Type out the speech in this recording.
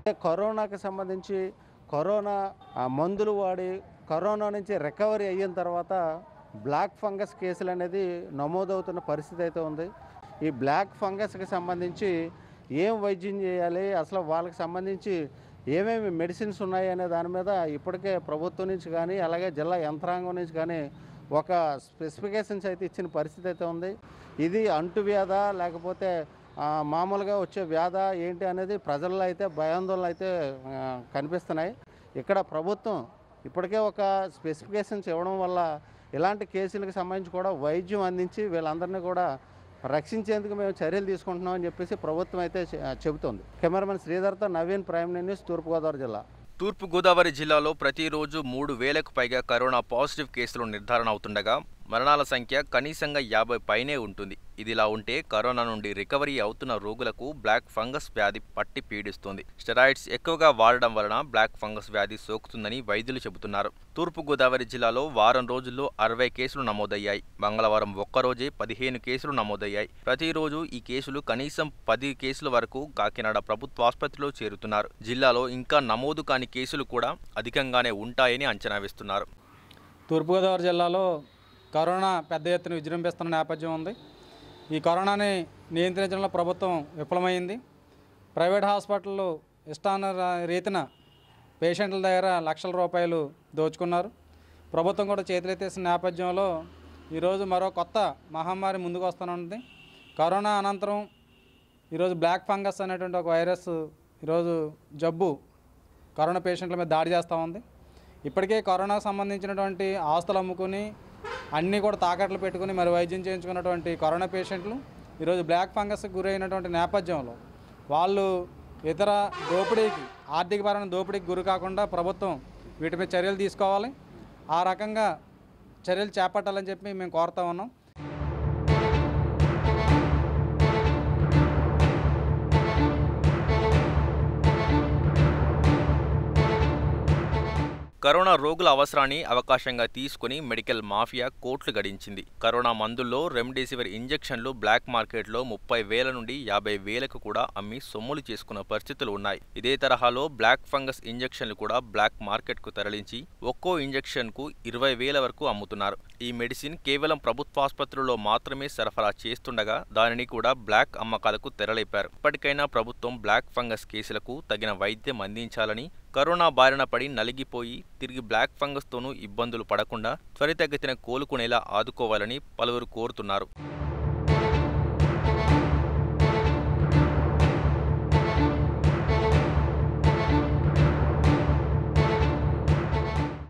కరోనాకి సంబంధించి కరోనా ఆ, మందులు వాడి కరోనా నుంచి రికవరీ అయిన తర్వాత బ్లాక్ ఫంగస్ కేసులు అనేది నమోదవుతున్న పరిస్థితి అయితే ఉంది ఈ బ్లాక్ ఫంగస్కి సంబంధించి ఏం వైద్యం చేయాలి అసలు వాళ్ళకి సంబంధించి ఏమేమి మెడిసిన్స్ ఉన్నాయి అనే దాని మీద ఇప్పటికే ప్రభుత్వం నుంచి కానీ అలాగే జిల్లా యంత్రాంగం నుంచి కానీ ఒక స్పెసిఫికేషన్స్ అయితే ఇచ్చిన పరిస్థితి అయితే ఉంది ఇది అంటువ్యాధ లేకపోతే ఆ, మామూలుగా వచ్చే వ్యాధ ఏంటి అనేది ప్రజల్లో అయితే భయాందోళన అయితే ఆ, కనిపిస్తున్నాయి ఇక్కడ ప్రభుత్వం ఇప్పటికే ఒక స్పెసిఫికేషన్స్ ఇవ్వడం వల్ల ఇలాంటి కేసులకు సంబంధించి కూడా వైద్యం అందించి వీళ్ళందరినీ కూడా రక్షించేందుకు మేము చర్యలు తీసుకుంటున్నామని చెప్పేసి ప్రభుత్వం అయితే చె- చెబుతోంది కెమెరామెన్ శ్రీధర్తో నవీన్ ప్రైమ్ న్యూస్ తూర్పుగోదావరి జిల్లా తూర్పుగోదావరి జిల్లాలో ప్రతిరోజు మూడు వేలకు పైగా కరోనా పాజిటివ్ కేసులు నిర్ధారణ అవుతుండగా మరణాల సంఖ్య కనీసంగా యాభై పైనే ఉంటుంది ఇదిలా ఉంటే కరోనా నుండి రికవరీ అవుతున్న రోగులకు బ్లాక్ ఫంగస్ వ్యాధి పట్టి పీడిస్తుంది స్టెరాయిడ్స్ ఎక్కువగా వాడడం వలన బ్లాక్ ఫంగస్ వ్యాధి సోకుతుందని వైద్యులు చెబుతున్నారు తూర్పుగోదావరి జిల్లాలో వారం రోజుల్లో అరవై కేసులు నమోదయ్యాయి మంగళవారం ఒక్కరోజే పదిహేను కేసులు నమోదయ్యాయి ప్రతిరోజు ఈ కేసులు కనీసం పది కేసుల వరకు కాకినాడ ప్రభుత్వ ఆసుపత్రిలో చేరుతున్నారు జిల్లాలో ఇంకా నమోదు కాని కేసులు కూడా అధికంగానే ఉంటాయని అంచనా వేస్తున్నారు తూర్పుగోదావరి జిల్లాలో కరోనా పెద్ద ఎత్తున విజృంభిస్తున్న నేపథ్యం ఉంది ఈ కరోనాని నియంత్రించడంలో ప్రభుత్వం విఫలమైంది ప్రైవేట్ హాస్పిటల్లో ఇష్టాన రీతిన పేషెంట్ల దగ్గర లక్షల రూపాయలు దోచుకున్నారు ప్రభుత్వం కూడా చేతులెత్తేసిన నేపథ్యంలో ఈరోజు మరో కొత్త మహమ్మారి ముందుకు వస్తున్నది కరోనా అనంతరం ఈరోజు బ్లాక్ ఫంగస్ అనేటువంటి ఒక వైరస్ ఈరోజు జబ్బు కరోనా పేషెంట్ల మీద దాడి చేస్తూ ఉంది ఇప్పటికే కరోనాకు సంబంధించినటువంటి ఆస్తులు అమ్ముకుని అన్నీ కూడా తాకట్లు పెట్టుకుని మరి వైద్యం చేయించుకున్నటువంటి కరోనా పేషెంట్లు ఈరోజు బ్లాక్ ఫంగస్కి గురైనటువంటి నేపథ్యంలో వాళ్ళు ఇతర దోపిడీకి ఆర్థికపరమైన దోపిడీకి గురి కాకుండా ప్రభుత్వం వీటి మీద చర్యలు తీసుకోవాలి ఆ రకంగా చర్యలు చేపట్టాలని చెప్పి మేము కోరుతా ఉన్నాం కరోనా రోగుల అవసరాన్ని అవకాశంగా తీసుకుని మెడికల్ మాఫియా కోట్లు గడించింది కరోనా మందుల్లో రెమ్డెసివిర్ ఇంజెక్షన్లు బ్లాక్ మార్కెట్లో ముప్పై వేల నుండి యాభై వేలకు కూడా అమ్మి సొమ్ములు చేసుకున్న పరిస్థితులు ఉన్నాయి ఇదే తరహాలో బ్లాక్ ఫంగస్ ఇంజెక్షన్లు కూడా బ్లాక్ మార్కెట్కు తరలించి ఒక్కో ఇంజెక్షన్కు ఇరవై వేల వరకు అమ్ముతున్నారు ఈ మెడిసిన్ కేవలం ప్రభుత్వాసుపత్రుల్లో మాత్రమే సరఫరా చేస్తుండగా దానిని కూడా బ్లాక్ అమ్మకాలకు తెరలేపారు ఇప్పటికైనా ప్రభుత్వం బ్లాక్ ఫంగస్ కేసులకు తగిన వైద్యం అందించాలని కరోనా బారిన పడి నలిగిపోయి తిరిగి బ్లాక్ ఫంగస్తోనూ ఇబ్బందులు పడకుండా త్వరితగతిన కోలుకునేలా ఆదుకోవాలని పలువురు కోరుతున్నారు